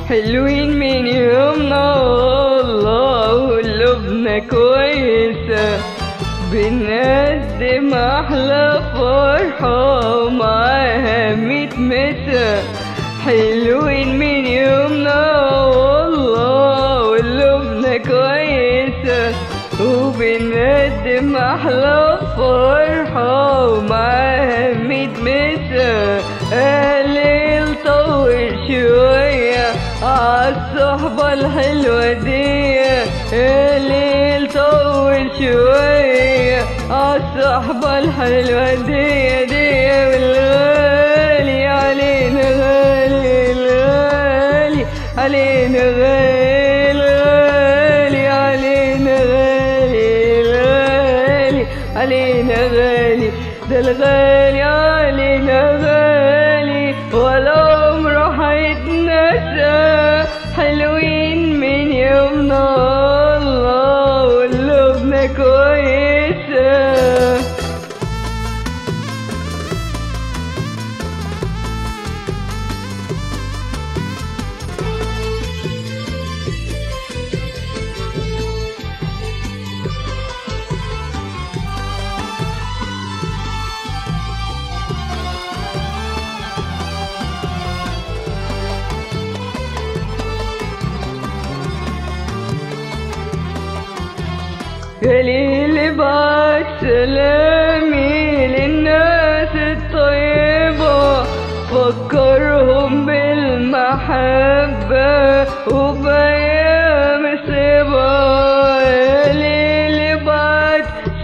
حلوين من يومنا والله وقلوبنا كويسة بنقدم أحلى فرحة ومعاها ميت مسا حلوين من يومنا والله وقلوبنا كويسة وبنقدم أحلى فرحة ومعاها ميت مسا قليل طول شوية عالصحبة الحلوة دي قليل طول شوية عالصحبة الحلوة دي دي والغالي علينا غالي الغالي علينا غالي الغالي علينا غالي الغالي علينا غالي ده الغالي علينا غالي ولا عمره هيتنسى حلوين من يومنا الله وقلوبنا كويسه قليل بعد سلامي للناس الطيبة فكرهم بالمحبة وبأيام صبا قليل بعد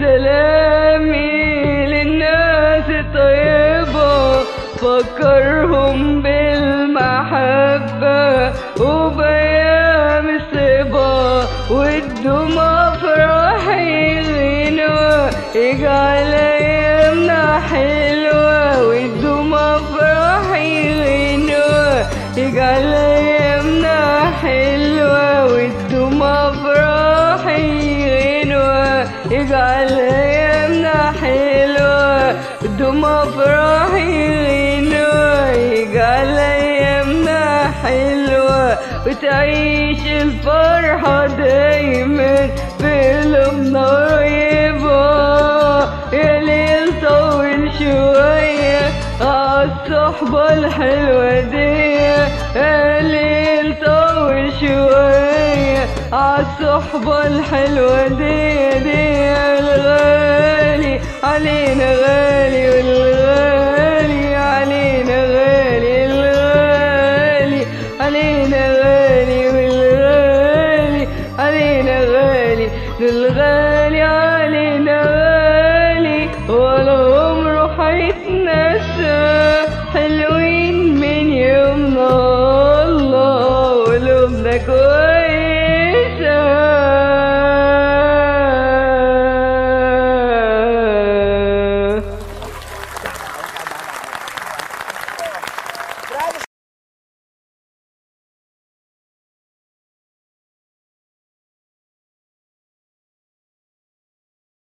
سلامي للناس الطيبة فكرهم بالمحبة وبأيام صبا والدموع فرحي غنوة يجعل أيامنا حلوة والدموع فرحي غنوة يجعل أيامنا حلوة والدموع فرحي غنوة يجعل أيامنا حلوة الدموع فرحي غنوة يجعل أيامنا حلوة وتعيش الفرحة دايما في قلوبنا قريبة يا ليل طول شوية عالصحبة الحلوة دي يا ليل طول شوية عالصحبة الحلوة دي دي الغالي علينا غالي والغالي علينا غالي الغالي علينا غالي والغالي علينا غالي الغالي